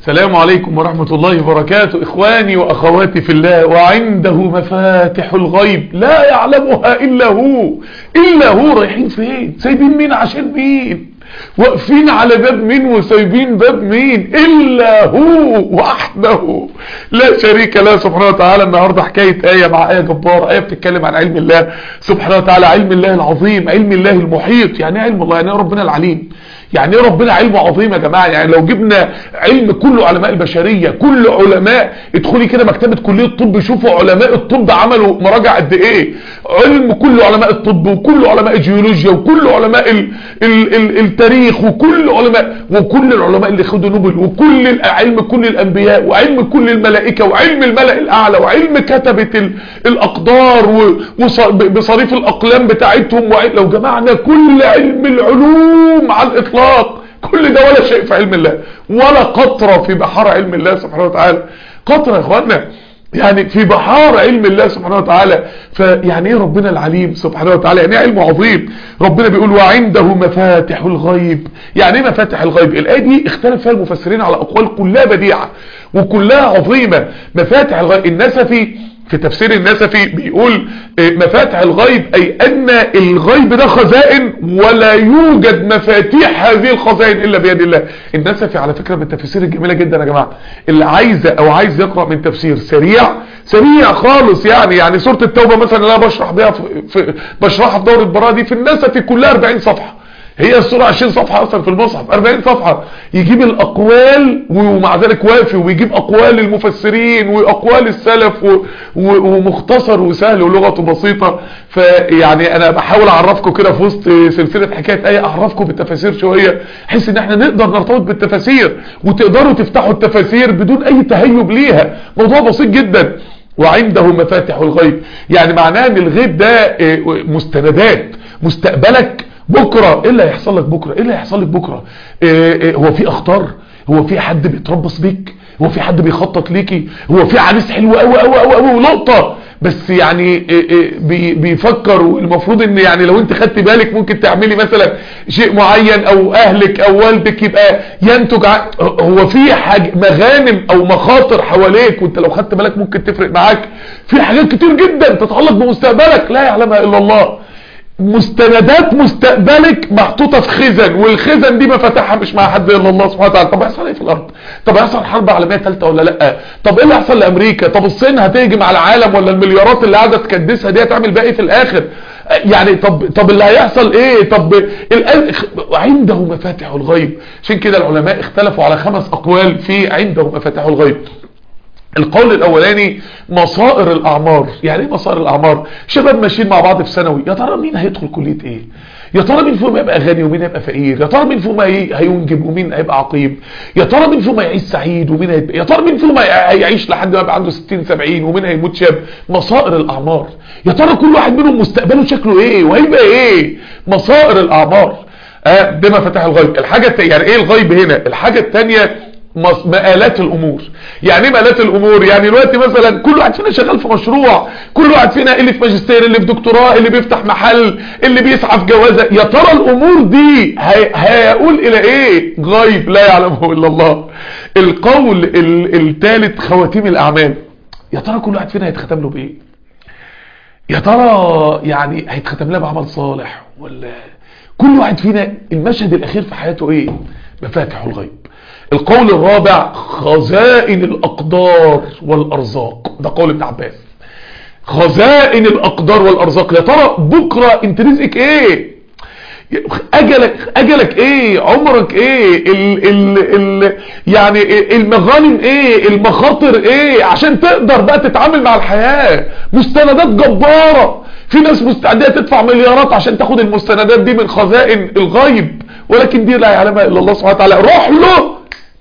السلام عليكم ورحمة الله وبركاته إخواني وأخواتي في الله وعنده مفاتح الغيب لا يعلمها إلا هو إلا هو رايحين فين سايبين مين عشان مين واقفين على باب مين وسايبين باب مين إلا هو وحده لا شريك له سبحانه وتعالى النهاردة حكاية آية مع آية جبارة آية بتتكلم عن علم الله سبحانه وتعالى علم الله العظيم علم الله المحيط يعني علم الله يعني ربنا العليم يعني ايه ربنا علمه عظيم يا جماعة يعني لو جبنا علم كل علماء البشرية كل علماء ادخلي كده مكتبة كلية الطب شوفوا علماء الطب عملوا مراجع قد ايه علم كل علماء الطب وكل علماء الجيولوجيا وكل علماء ال ال ال التاريخ وكل علماء وكل العلماء اللي خدوا نوبل وكل علم كل الانبياء وعلم كل الملائكة وعلم الملأ الاعلى وعلم كتبة الاقدار وبصريف الاقلام بتاعتهم لو جمعنا كل علم العلوم على الاطلاق كل ده ولا شيء في علم الله ولا قطرة في بحار علم الله سبحانه وتعالى قطرة يا اخوانا يعني في بحار علم الله سبحانه وتعالى فيعني ايه ربنا العليم سبحانه وتعالى يعني ايه علم عظيم ربنا بيقول وعنده مفاتح الغيب يعني ايه مفاتح الغيب الايه دي اختلف فيها المفسرين على اقوال كلها بديعة وكلها عظيمة مفاتح الغيب النسفي في تفسير النسفي بيقول مفاتح الغيب اي ان الغيب ده خزائن ولا يوجد مفاتيح هذه الخزائن الا بيد الله النسفي على فكرة من التفسير الجميلة جدا يا جماعة اللي عايزة او عايز يقرأ من تفسير سريع سريع خالص يعني يعني سورة التوبة مثلا اللي انا بشرح بيها في, في بشرحها في دورة البراءة دي في النسفي كلها 40 صفحة هي السورة 20 صفحة اصلا في المصحف 40 صفحة يجيب الاقوال ومع ذلك وافي ويجيب اقوال المفسرين واقوال السلف ومختصر وسهل ولغته بسيطة فيعني انا بحاول اعرفكم كده في وسط سلسلة حكاية ايه اعرفكم بالتفاسير شوية حس ان احنا نقدر نرتبط بالتفاسير وتقدروا تفتحوا التفاسير بدون اي تهيب ليها موضوع بسيط جدا وعنده مفاتح الغيب يعني معناه ان الغيب ده مستندات مستقبلك بكرة ايه اللي هيحصل لك بكرة ايه اللي هيحصل لك بكرة إيه إيه هو في اخطار هو في حد بيتربص بيك هو في حد بيخطط ليكي هو في عريس حلو قوي قوي قوي قوي ولقطة بس يعني إيه بي بيفكر والمفروض ان يعني لو انت خدت بالك ممكن تعملي مثلا شيء معين او اهلك او والدك يبقى ينتج هو في حاجة مغانم او مخاطر حواليك وانت لو خدت بالك ممكن تفرق معاك في حاجات كتير جدا تتعلق بمستقبلك لا يعلمها الا الله مستندات مستقبلك محطوطة في خزن والخزن دي مفاتحها مش مع حد الا الله سبحانه وتعالى طب هيحصل ايه في الارض طب هيحصل حرب عالميه ثالثه ولا لا طب ايه اللي هيحصل لامريكا طب الصين هتهجم على العالم ولا المليارات اللي قاعده تكدسها دي هتعمل بقى ايه في الاخر يعني طب طب اللي هيحصل ايه طب الان عنده مفاتح الغيب عشان كده العلماء اختلفوا على خمس اقوال في عنده مفاتح الغيب القول الاولاني مصائر الاعمار يعني ايه مصائر الاعمار شباب ماشيين مع بعض في ثانوي يا ترى مين هيدخل كليه ايه يا ترى مين فيهم هيبقى غني ومين هيبقى فقير يا ترى مين فيهم هينجب ومين هيبقى عقيم يا ترى مين فيهم هيعيش سعيد ومين هيبقى يا ترى مين فيهم هيعيش لحد ما يبقى عنده 60 70 ومين هيموت شاب مصائر الاعمار يا ترى كل واحد منهم مستقبله شكله ايه وهيبقى ايه مصائر الاعمار اه ده مفاتيح الغيب الحاجه يعني ايه الغيب هنا الحاجه الثانيه مآلات الامور يعني ايه مآلات الامور يعني دلوقتي مثلا كل واحد فينا شغال في مشروع كل واحد فينا اللي في ماجستير اللي في دكتوراه اللي بيفتح محل اللي بيسعى في جوازه يا ترى الامور دي هيقول الى ايه غيب لا يعلمه الا الله القول الثالث خواتيم الاعمال يا ترى كل واحد فينا هيتختم له بايه يا ترى يعني هيتختم له بعمل صالح ولا كل واحد فينا المشهد الاخير في حياته ايه مفاتح الغيب القول الرابع خزائن الأقدار والأرزاق ده قول ابن عباس خزائن الأقدار والأرزاق يا ترى بكرة انت رزقك ايه أجلك, أجلك ايه عمرك ايه ال ال ال يعني المغانم ايه المخاطر ايه عشان تقدر بقى تتعامل مع الحياة مستندات جبارة في ناس مستعدة تدفع مليارات عشان تاخد المستندات دي من خزائن الغيب ولكن دي لا يعلمها الا الله سبحانه وتعالى روح له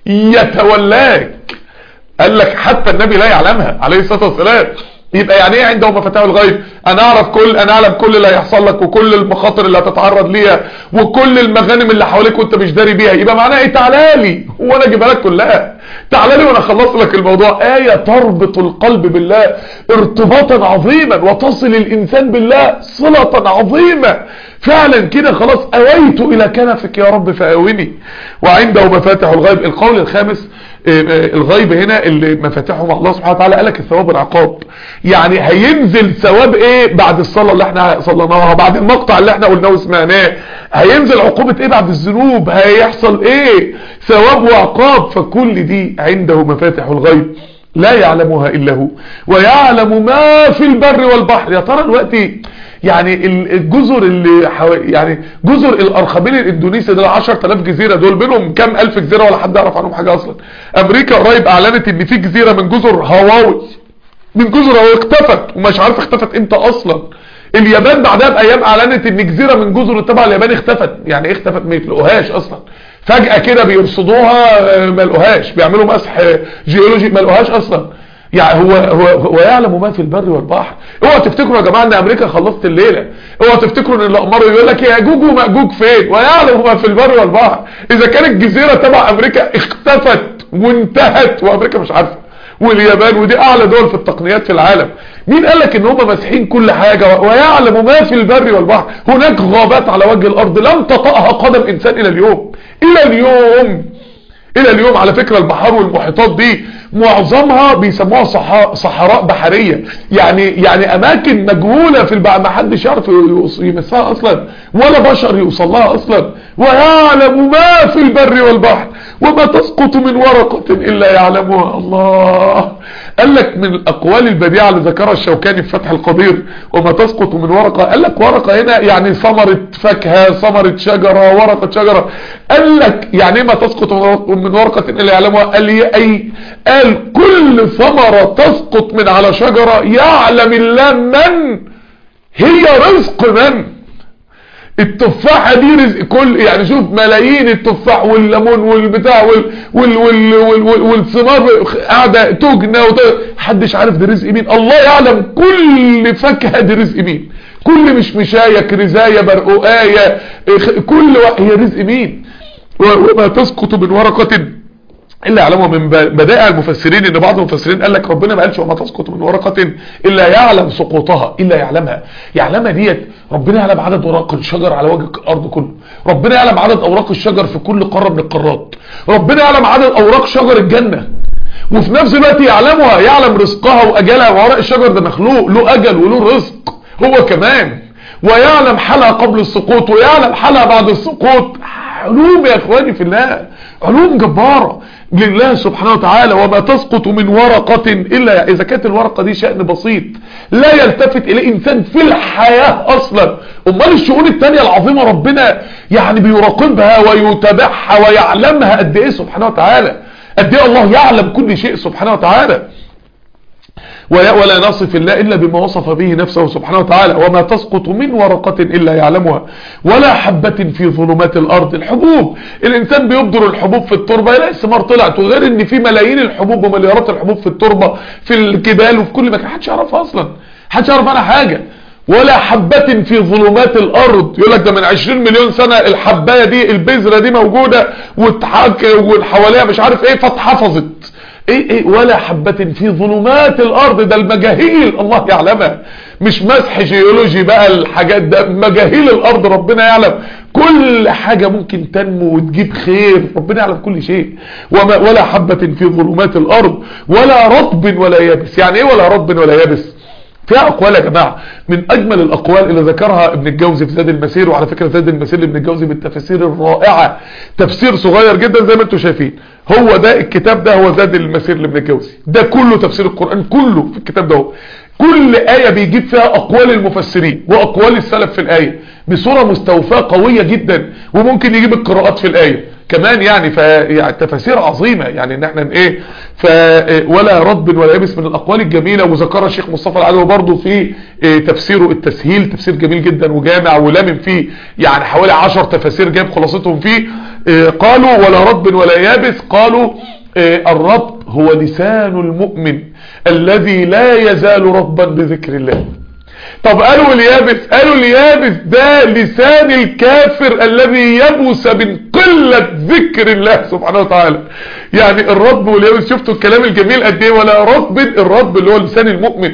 يتولاك قال لك حتى النبي لا يعلمها عليه الصلاة والسلام يبقى يعني ايه عنده مفاتيح الغيب انا اعرف كل انا اعلم كل اللي هيحصل لك وكل المخاطر اللي هتتعرض ليها وكل المغانم اللي حواليك وانت مش داري بيها يبقى معناها ايه تعالى لي وانا اجيبها لك كلها تعالى لي وانا اخلص لك الموضوع ايه تربط القلب بالله ارتباطا عظيما وتصل الانسان بالله صلة عظيمة فعلا كده خلاص اويت الى كنفك يا رب فاويني وعنده مفاتح الغيب القول الخامس الغيب هنا اللي مفاتيحه مع الله سبحانه وتعالى قالك الثواب والعقاب يعني هينزل ثواب ايه بعد الصلاة اللي احنا صليناها بعد المقطع اللي احنا قلناه وسمعناه هينزل عقوبة ايه بعد الذنوب هيحصل ايه ثواب وعقاب فكل دي عنده مفاتيح الغيب لا يعلمها الا هو ويعلم ما في البر والبحر يا ترى دلوقتي يعني الجزر اللي حو... يعني جزر الارخبيل الاندونيسي دول 10000 جزيره دول منهم كام الف جزيره ولا حد يعرف عنهم حاجه اصلا امريكا قريب اعلنت ان في جزيره من جزر هاواي من جزر هاواي اختفت ومش عارف اختفت امتى اصلا اليابان بعدها بايام اعلنت ان جزيره من جزر تبع اليابان اختفت يعني ايه اختفت ما يلاقوهاش اصلا فجاه كده بيرصدوها ما لقوهاش بيعملوا مسح جيولوجي ما لقوهاش اصلا يعني هو هو هو يعلم ما في البر والبحر اوعوا تفتكروا يا جماعه ان امريكا خلصت الليله اوعوا تفتكروا ان الاقمار يقول لك يا جوج وماجوج فين ويعلم ما في البر والبحر اذا كانت جزيره تبع امريكا اختفت وانتهت وامريكا مش عارفه واليابان ودي اعلى دول في التقنيات في العالم مين قال لك ان هم ماسحين كل حاجه ويعلم ما في البر والبحر هناك غابات على وجه الارض لم تطأها قدم انسان الى اليوم الى اليوم الى اليوم على فكرة البحار والمحيطات دي معظمها بيسموها صحراء بحرية يعني يعني اماكن مجهولة في البحر ما حدش يعرف يمسها اصلا ولا بشر يوصل لها اصلا ويعلم ما في البر والبحر وما تسقط من ورقة الا يعلمها الله قال لك من الاقوال البديعة اللي ذكرها الشوكاني في فتح القدير وما تسقط من ورقة قال لك ورقة هنا يعني ثمرة فاكهة ثمرة شجرة ورقة شجرة قال لك يعني ما تسقط من ورقة الا يعلمها قال لي اي قال كل ثمرة تسقط من على شجرة يعلم الله من هي رزق من التفاحة دي رزق كل يعني شوف ملايين التفاح والليمون والبتاع وال وال وال وال وال والثمار قاعدة تجنى محدش عارف ده رزق مين الله يعلم كل فاكهة دي رزق مين كل مش مشاية كرزاية برقوقاية كل هي رزق مين وما تسقط من ورقة الا يعلمه من بدائع المفسرين ان بعض المفسرين قال لك ربنا ما قالش وما تسقط من ورقة الا يعلم سقوطها الا يعلمها يعلمها ديت ربنا يعلم عدد اوراق الشجر على وجه الارض كله ربنا يعلم عدد اوراق الشجر في كل قارة من القارات ربنا يعلم عدد اوراق شجر الجنة وفي نفس الوقت يعلمها يعلم رزقها واجلها وورق الشجر ده مخلوق له اجل وله رزق هو كمان ويعلم حالها قبل السقوط ويعلم حالها بعد السقوط علوم يا اخواني في الله علوم جبارة لله سبحانه وتعالى وما تسقط من ورقة إلا إذا كانت الورقة دي شأن بسيط لا يلتفت إليه إنسان في الحياة أصلا أمال الشؤون التانية العظيمة ربنا يعني بيراقبها ويتابعها ويعلمها قد إيه سبحانه وتعالى قد إيه الله يعلم كل شيء سبحانه وتعالى ولا نصف الله إلا بما وصف به نفسه سبحانه وتعالى وما تسقط من ورقة إلا يعلمها ولا حبة في ظلمات الأرض الحبوب الإنسان بيبدر الحبوب في التربة يلاقي الثمار طلعت وغير إن في ملايين الحبوب ومليارات الحبوب في التربة في الجبال وفي كل مكان محدش يعرفها أصلا محدش يعرف عنها حاجة ولا حبة في ظلمات الارض يقول لك ده من 20 مليون سنة الحباية دي البذرة دي موجودة واتحك والحواليها مش عارف ايه فاتحفظت ايه ايه ولا حبة في ظلمات الارض ده المجاهيل الله يعلمها مش مسح جيولوجي بقى الحاجات ده مجاهيل الارض ربنا يعلم كل حاجة ممكن تنمو وتجيب خير ربنا يعلم كل شيء وما ولا حبة في ظلمات الارض ولا رطب ولا يابس يعني ايه ولا رطب ولا يابس فيها اقوال يا جماعة من اجمل الاقوال اللي ذكرها ابن الجوزي في زاد المسير وعلى فكرة زاد المسير لابن الجوزي بالتفاسير الرائعة تفسير صغير جدا زي ما انتم شايفين هو ده الكتاب ده هو زاد المسير لابن الجوزي ده كله تفسير القرآن كله في الكتاب ده هو كل آية بيجيب فيها أقوال المفسرين وأقوال السلف في الآية بصورة مستوفاة قوية جدا وممكن يجيب القراءات في الآية كمان يعني فتفاسير عظيمة يعني ان احنا ايه ف ولا رد ولا يبس من الاقوال الجميلة وذكرها الشيخ مصطفى العلوي برضه في إيه تفسيره التسهيل تفسير جميل جدا وجامع ولامم فيه يعني حوالي عشر تفاسير جايب خلاصتهم فيه إيه قالوا ولا رد ولا يابس قالوا إيه الرب هو لسان المؤمن الذي لا يزال ربا بذكر الله طب قالوا اليابس قالوا اليابس ده لسان الكافر الذي يبوس من قلة ذكر الله سبحانه وتعالى يعني الرب واليابس شفتوا الكلام الجميل قد ايه ولا رب الرب اللي هو لسان المؤمن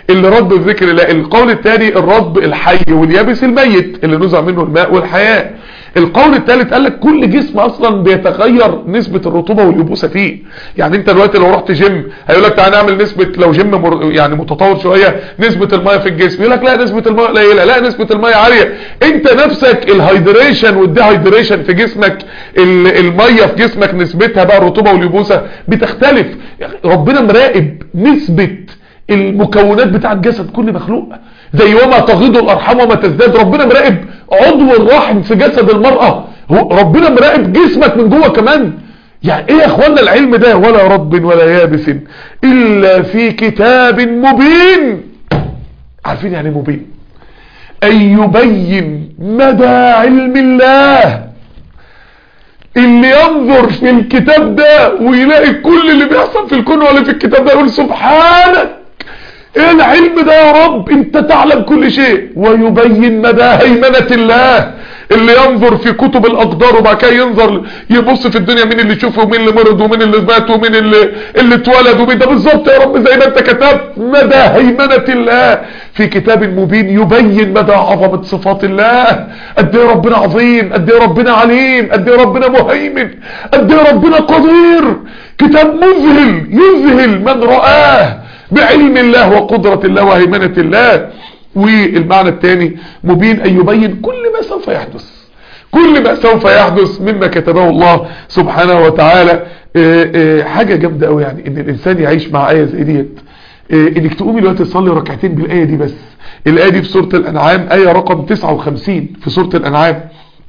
اللي رب بذكر الله القول الثاني الرب الحي واليابس الميت اللي نزع منه الماء والحياة القول الثالث قال لك كل جسم اصلا بيتغير نسبة الرطوبة واليبوسة فيه يعني انت دلوقتي لو رحت جيم هيقول لك تعالى نعمل نسبة لو جيم مر يعني متطور شوية نسبة المية في الجسم يقول لك لا نسبة المية قليلة لا نسبة المية عالية انت نفسك الهيدريشن والديهيدريشن في جسمك المية في جسمك نسبتها بقى الرطوبة واليبوسة بتختلف ربنا مراقب نسبة المكونات بتاع الجسد كل مخلوق زي وما تغيض الارحام وما تزداد ربنا مراقب عضو الرحم في جسد المرأة ربنا مراقب جسمك من جوه كمان يعني ايه يا اخوانا العلم ده ولا رب ولا يابس الا في كتاب مبين عارفين يعني مبين ان يبين مدى علم الله اللي ينظر في الكتاب ده ويلاقي كل اللي بيحصل في الكون ولا في الكتاب ده يقول سبحانك ايه العلم ده يا رب انت تعلم كل شيء ويبين مدى هيمنة الله اللي ينظر في كتب الاقدار وبعد كده ينظر يبص في الدنيا مين اللي شوفه ومين اللي مرض ومين اللي مات ومين اللي اللي اتولد ومين ده بالظبط يا رب زي ما انت كتبت مدى هيمنة الله في كتاب مبين يبين مدى عظمة صفات الله قد ايه ربنا عظيم قد ايه ربنا عليم قد ايه ربنا مهيمن قد ايه ربنا قدير كتاب مذهل يذهل من رآه بعلم الله وقدرة الله وهيمنة الله والمعنى الثاني مبين أن يبين كل ما سوف يحدث كل ما سوف يحدث مما كتبه الله سبحانه وتعالى حاجة جامدة قوي يعني ان الانسان يعيش مع آية زي ديت انك تقومي دلوقتي تصلي ركعتين بالآية دي بس الآية دي في سورة الأنعام آية رقم 59 في سورة الأنعام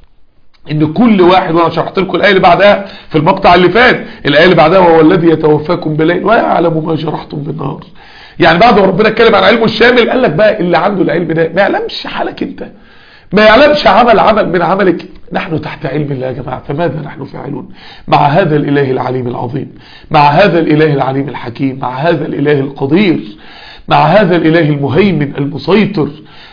ان كل واحد وانا شرحت لكم الايه اللي بعدها في المقطع اللي فات الايه اللي بعدها وهو الذي يتوفاكم بالليل ويعلم ما جرحتم بالنهار يعني بعد ما ربنا اتكلم عن علمه الشامل قال لك بقى اللي عنده العلم ده ما يعلمش حالك انت ما يعلمش عمل عمل من عملك نحن تحت علم الله يا جماعة فماذا نحن فاعلون مع هذا الإله العليم العظيم مع هذا الإله العليم الحكيم مع هذا الإله القدير مع هذا الإله المهيمن المسيطر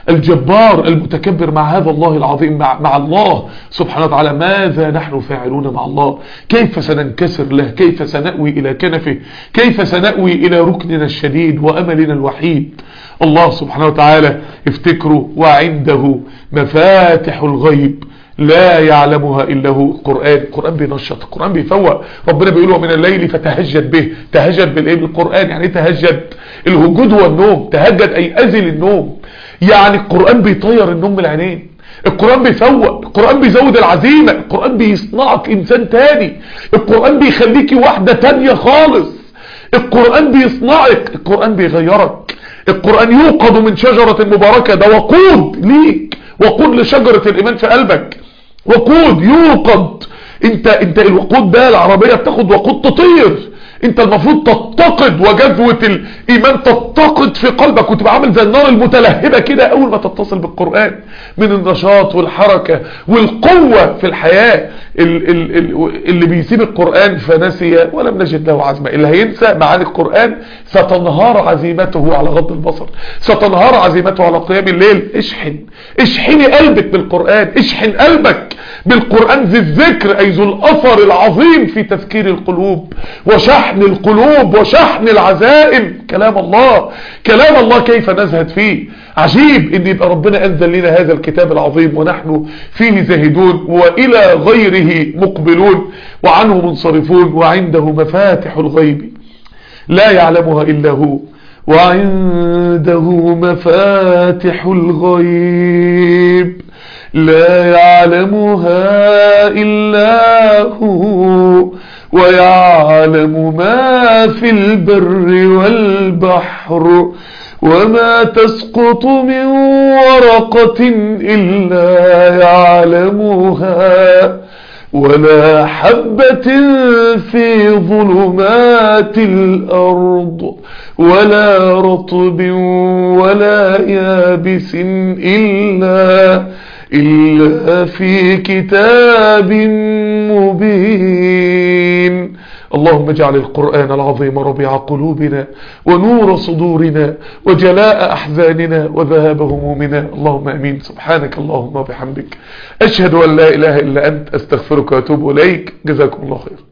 الجبار المتكبر مع هذا الله العظيم مع, مع الله سبحانه وتعالى ماذا نحن فاعلون مع الله كيف سننكسر له كيف سنأوي إلى كنفه كيف سنأوي إلى ركننا الشديد وأملنا الوحيد الله سبحانه وتعالى افتكروا وعنده مفاتح الغيب لا يعلمها إلا هو القرآن القرآن بينشط القرآن بيفوق ربنا بيقول ومن الليل فتهجد به تهجد بالايه بالقرآن يعني ايه تهجد الهجود هو النوم تهجد أي أزل النوم يعني القرآن بيطير النوم من العينين القرآن بيفوق القرآن بيزود العزيمة القرآن بيصنعك إنسان تاني القرآن بيخليكي واحدة تانية خالص القرآن بيصنعك القرآن بيغيرك القرآن يوقد من شجرة مباركة ده وقود ليك وقود لشجرة الإيمان في قلبك وقود يوقد انت انت الوقود ده العربية بتاخد وقود تطير انت المفروض تتقد وجذوة الايمان تتقد في قلبك وتبقى عامل زي النار المتلهبة كده اول ما تتصل بالقرآن من النشاط والحركة والقوة في الحياة ال ال ال اللي بيسيب القرآن فنسي ولم نجد له عزمة اللي هينسى معاني القرآن ستنهار عزيمته على غض البصر ستنهار عزيمته على قيام الليل اشحن اشحني قلبك بالقرآن اشحن قلبك بالقرآن ذي الذكر اي ذو الاثر العظيم في تذكير القلوب وشحن القلوب وشحن العزائم كلام الله كلام الله كيف نزهد فيه عجيب ان يبقى ربنا انزل لنا هذا الكتاب العظيم ونحن فيه زاهدون والى غيره مقبلون وعنه منصرفون وعنده مفاتح الغيب لا يعلمها الا هو وعنده مفاتح الغيب لا يعلمها إلا هو ويعلم ما في البر والبحر وما تسقط من ورقة إلا يعلمها ولا حبة في ظلمات الأرض ولا رطب ولا يابس إلا إلا في كتاب مبين اللهم اجعل القرآن العظيم ربيع قلوبنا ونور صدورنا وجلاء أحزاننا وذهاب همومنا اللهم أمين سبحانك اللهم وبحمدك أشهد أن لا إله إلا أنت أستغفرك وأتوب إليك جزاكم الله خير